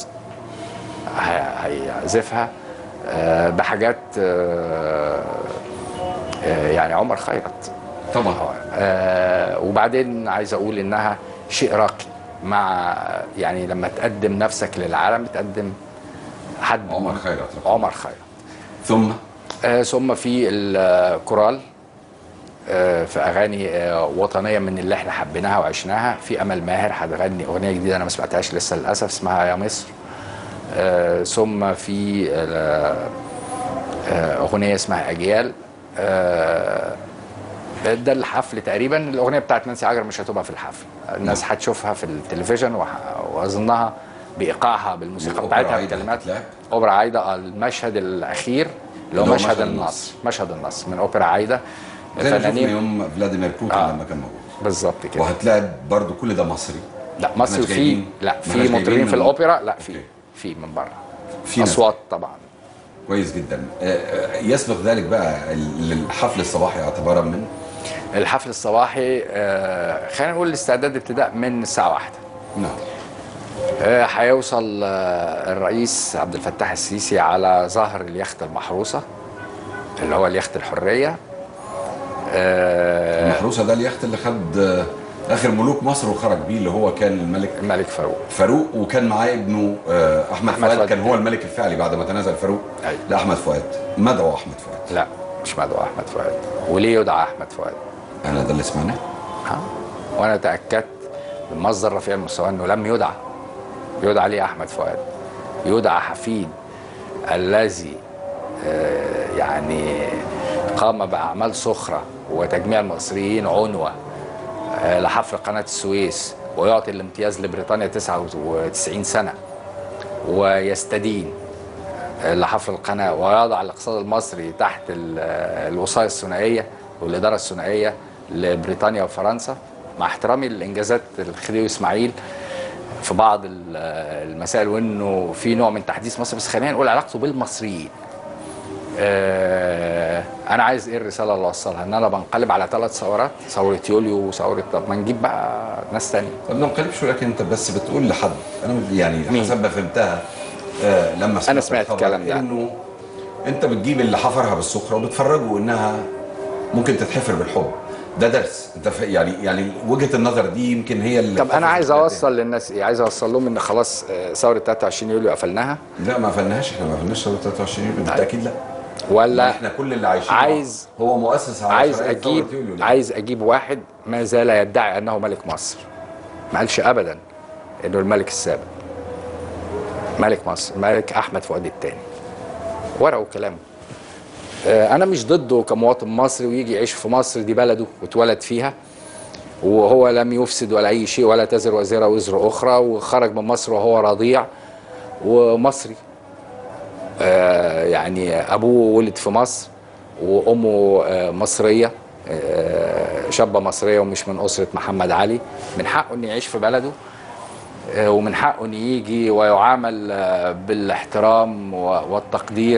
ه- هيعزفها آه، بحاجات آه، آه، يعني عمر خيرت طبعا آه، وبعدين عايز اقول انها شيء راقي مع يعني لما تقدم نفسك للعالم تقدم حد عمر خيرت عمر خيرت ثم آه، ثم في الكورال آه، في اغاني آه، وطنيه من اللي احنا حبيناها وعشناها في امل ماهر هتغني اغنيه جديده انا ما سمعتهاش لسه للاسف اسمها يا مصر آه، ثم في آه، آه، اغنيه اسمها اجيال آه، ده الحفل تقريبا الاغنيه بتاعت نانسي عجرم مش هتبقى في الحفل الناس هتشوفها في التلفزيون وح- واظنها بايقاعها بالموسيقى والأوبرا بتاعتها عايدة بكلمات هتتلعب؟ اوبرا عايده آه، المشهد الاخير اللي هو اللي هو مشهد مشهد النصر مشهد النصر من اوبرا عايده زي ما شفنا فنانين يوم فلاديمير بوتين آه. لما كان موجود بالظبط كده وهتلاعب برضو كل ده مصري لا مصر مش في جايبين- لا مش في جايبين مطربين في من- الاوبرا لا في أوكي. في من بره في ناس. اصوات طبعا كويس جدا آه، آه، يسبق ذلك بقى ال- الحفل الصباحي اعتبارا من الحفل الصباحي آه، خلينا نقول الاستعداد ابتداء من الساعه واحدة نعم آه، هيوصل آه، الرئيس عبد الفتاح السيسي على ظهر اليخت المحروسه اللي هو اليخت الحريه آه، المحروسه ده اليخت اللي خد آه، اخر ملوك مصر وخرج بيه اللي هو كان الملك الملك فاروق فاروق وكان معاه ابنه آه، احمد, أحمد فؤاد فؤاد. كان هو الملك الفعلي بعد ما تنازل فاروق أيوة. لاحمد فؤاد مدعو احمد فؤاد لا مش مدعو احمد فؤاد وليه يدعى احمد فؤاد انا ده اللي سمعناه ها وانا تاكدت من مصدر رفيع المستوى انه لم يدعى يدعى ليه احمد فؤاد يدعى حفيد الذي آه، يعني قام باعمال سخره وتجميع المصريين عنوه آه، لحفر قناه السويس ويعطي الامتياز لبريطانيا 99 سنه ويستدين لحفر القناة ويضع الاقتصاد المصري تحت ال- الوصاية الثنائية والإدارة الثنائية لبريطانيا وفرنسا مع احترامي لإنجازات الخديوي إسماعيل في بعض ال- المسائل وإنه في نوع من تحديث مصر بس خلينا نقول علاقته بالمصريين آه، انا عايز ايه الرساله اللي اوصلها ان انا بنقلب على ثلاث ثورات ثوره يوليو وثوره طب ما نجيب بقى ناس تانية طب ما نقلبش ولكن انت بس بتقول لحد انا يعني مين؟ حسب ما فهمتها آه لما سمعت سمعت الخبر الكلام ده. انه انت بتجيب اللي حفرها بالسخره وبتفرجه انها ممكن تتحفر بالحب ده درس انت ف... يعني يعني وجهه النظر دي يمكن هي اللي طب انا عايز بتاعتنا. اوصل للناس ايه عايز اوصل لهم ان خلاص آه، ثوره 23 يوليو قفلناها لا ما قفلناش احنا ما قفلناش ثوره 23 يوليو بالتاكيد لا ولا احنا كل اللي عايشين عايز- هو مؤسس على عايز شرعية ثورة اجيب يوليو لا. عايز اجيب واحد ما زال يدعي انه ملك مصر ما قالش ابدا انه الملك السابق ملك مصر ملك احمد فؤاد الثاني ورقه وكلامه آه، انا مش ضده كمواطن مصري ويجي يعيش في مصر دي بلده واتولد فيها وهو لم يفسد ولا اي شيء ولا تزر وزيره وزر اخرى وخرج من مصر وهو رضيع ومصري آه، يعني ابوه ولد في مصر وامه آه، مصريه آه، شابه مصريه ومش من اسره محمد علي من حقه انه يعيش في بلده آه، ومن حقه انه يجي ويعامل آه، بالاحترام و- والتقدير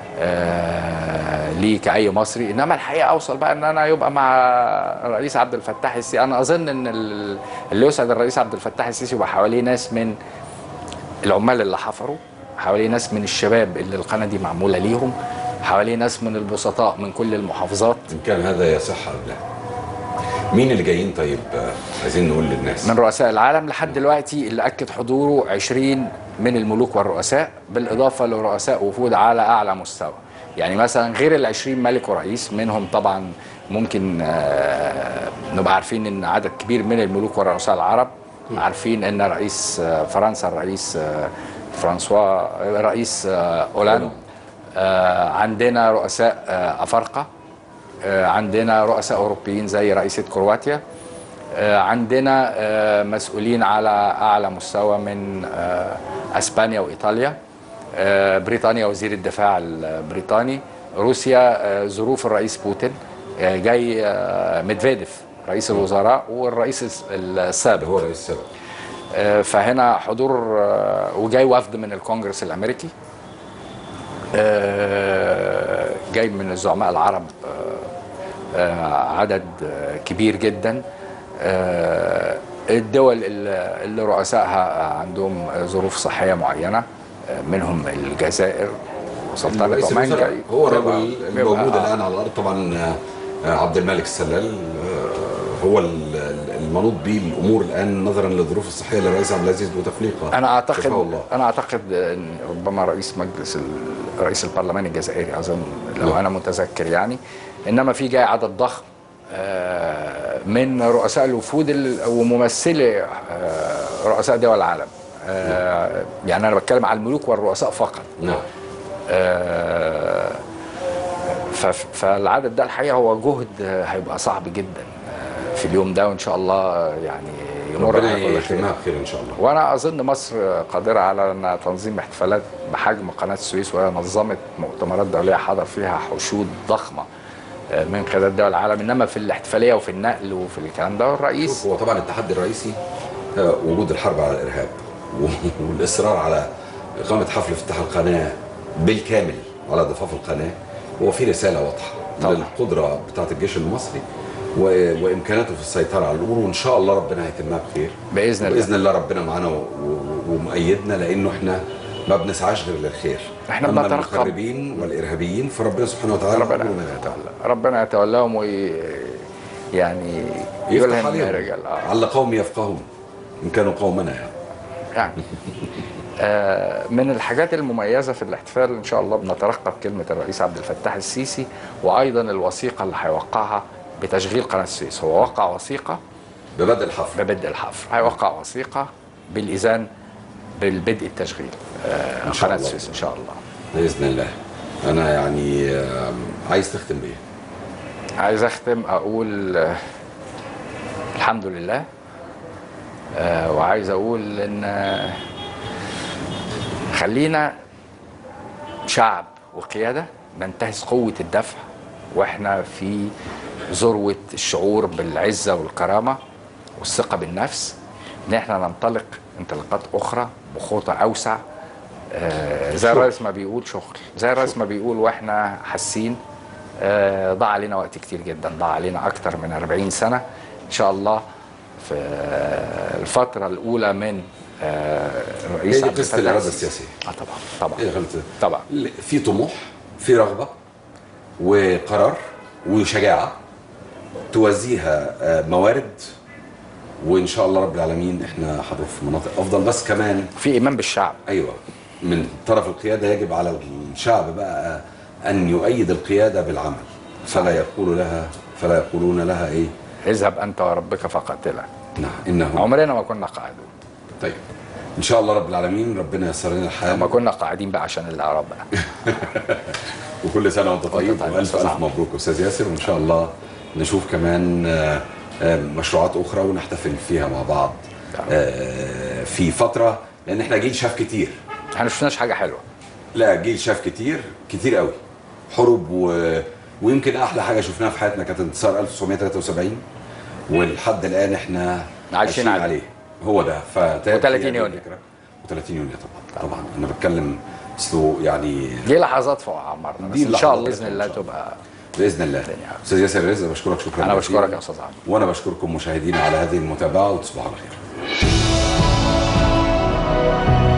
آه، ليه كأي مصري انما الحقيقه اوصل بقى ان انا يبقى مع الرئيس عبد الفتاح السيسي انا اظن ان ال- اللي يسعد الرئيس عبد الفتاح السيسي يبقى حواليه ناس من العمال اللي حفروا حواليه ناس من الشباب اللي القناه دي معموله ليهم حواليه ناس من البسطاء من كل المحافظات ان كان هذا يصح ام لا مين اللي جايين طيب آه، عايزين نقول للناس من رؤساء العالم لحد دلوقتي اللي اكد حضوره 20 من الملوك والرؤساء بالاضافه لرؤساء وفود على اعلى مستوى يعني مثلا غير ال 20 ملك ورئيس منهم طبعا ممكن آه، نبقى عارفين ان عدد كبير من الملوك والرؤساء العرب عارفين ان رئيس آه، فرنسا الرئيس آه، فرانسوا رئيس آه، اولاند آه، عندنا رؤساء آه، افارقه آه، عندنا رؤساء اوروبيين زي رئيسه كرواتيا آه، عندنا آه، مسؤولين على اعلى مستوى من آه، اسبانيا وايطاليا آه، بريطانيا وزير الدفاع البريطاني روسيا آه، ظروف الرئيس بوتين آه، جاي آه، ميدفيديف رئيس الوزراء والرئيس الس- السابق هو رئيس السبب آه، فهنا حضور آه، وجاي وفد من الكونجرس الامريكي آه، جاي من الزعماء العرب آه، آه، عدد آه، كبير جدا آه، الدول اللي اللي رؤسائها عندهم ظروف صحيه معينه آه، منهم الجزائر وسلطنه رئيس عمان الوزراء جاي هو بيبقى- الرجل بيبقى- الموجود آه. الان على الارض طبعا آه، عبد الملك السلال آه، هو ال- ال- المنوط به الامور الان نظرا للظروف الصحيه للرئيس عبد العزيز بوتفليقه انا اعتقد شفاه الله انا اعتقد ان ربما رئيس مجلس ال- رئيس البرلمان الجزائري اظن لو نعم. انا متذكر يعني انما في جاي عدد ضخم آه، من رؤساء الوفود ال- وممثلي آه، رؤساء دول العالم آه، يعني انا بتكلم على الملوك والرؤساء فقط نعم آه، ف- فالعدد ده الحقيقه هو جهد آه، هيبقى صعب جدا آه، في اليوم ده وان شاء الله يعني يمر ربنا على كل خير يتمها بخير ان شاء الله وانا اظن مصر قادره على ان تنظيم احتفالات بحجم قناه السويس وهي نظمت مؤتمرات دوليه حضر فيها حشود ضخمه آه، من قيادات دول العالم انما في الاحتفاليه وفي النقل وفي الكلام ده الرئيس شوف هو طبعا التحدي الرئيسي آه، وجود الحرب على الارهاب و- والاصرار على اقامه حفل افتتاح القناه بالكامل على ضفاف القناه هو في رساله واضحه طبعا. للقدره بتاعه الجيش المصري و- وامكاناته في السيطره على الامور وان شاء الله ربنا هيتمها بخير باذن الله باذن الله ربنا معانا و- و- ومؤيدنا لانه احنا ما بنسعاش غير للخير إحنا أما بنترقب. المخربين والارهابيين فربنا سبحانه وتعالى ربنا أمره ما يتولى. يتولى ربنا يتولاهم وي يعني يفتح يلهم عليهم رجال آه. على قوم يفقهون ان كانوا قومنا يعني يعني آه، من الحاجات المميزة في الاحتفال إن شاء الله بنترقب كلمة الرئيس عبد الفتاح السيسي وأيضا الوثيقة اللي هيوقعها بتشغيل قناة السويس هو وقع وثيقة ببدء الحفل ببدء الحفر هيوقع وثيقة بالإذان بالبدء التشغيل آه، إن شاء قناة الله. السويس إن شاء الله باذن الله انا يعني آم، عايز تختم بايه عايز أختم أقول آه، الحمد لله آه، وعايز أقول إن آه، خلينا شعب وقيادة ننتهز قوة الدفع واحنا في ذروة الشعور بالعزة والكرامة والثقة بالنفس ان احنا ننطلق انطلاقات اخرى بخطى اوسع آه، زي الرئيس ما بيقول شغل زي الرئيس ما بيقول واحنا حاسين آه، ضاع علينا وقت كتير جدا ضاع علينا اكتر من 40 سنة ان شاء الله في آه، الفترة الاولى من آه، الرئيس هي دي عبد قصة الفتاح الإرادة السيسي. السياسية. اه طبعا طبعا إيه غلط طبعا في طموح في رغبه وقرار وشجاعه توازيها آه، موارد وان شاء الله رب العالمين احنا هنروح في مناطق افضل بس كمان في ايمان بالشعب ايوه من طرف القياده يجب على الشعب بقى ان يؤيد القياده بالعمل فلا يقول لها فلا يقولون لها ايه اذهب انت وربك فقاتلا نعم انه عمرنا ما كنا قاعدون طيب ان شاء الله رب العالمين ربنا ييسر لنا الحال ما كنا قاعدين بقى عشان الاعراب بقى وكل سنه وانت طيب وأنت طيب، والف أستاذ الف عمرو. مبروك استاذ ياسر وان شاء الله نشوف كمان آه، آه، مشروعات اخرى ونحتفل فيها مع بعض آه، في فتره لان احنا جيل شاف كتير احنا ما شفناش حاجه حلوه لا جيل شاف كتير كتير قوي حروب و... ويمكن احلى حاجه شفناها في حياتنا كانت انتصار 1973 ولحد الان احنا عايشين عليه. هو ده ف و30 يونيو. و30 يونيو طبعا طبعا انا بتكلم اصله يعني دي لحظات فوق عمرنا بس دي ان شاء اللحظات الله باذن إن الله شاء الله. تبقى باذن الله الدنيا. استاذ ياسر رزق بشكرك شكرا انا جزيلا. بشكرك يا استاذ عمرو وانا بشكركم مشاهدينا على هذه المتابعه وتصبحوا على خير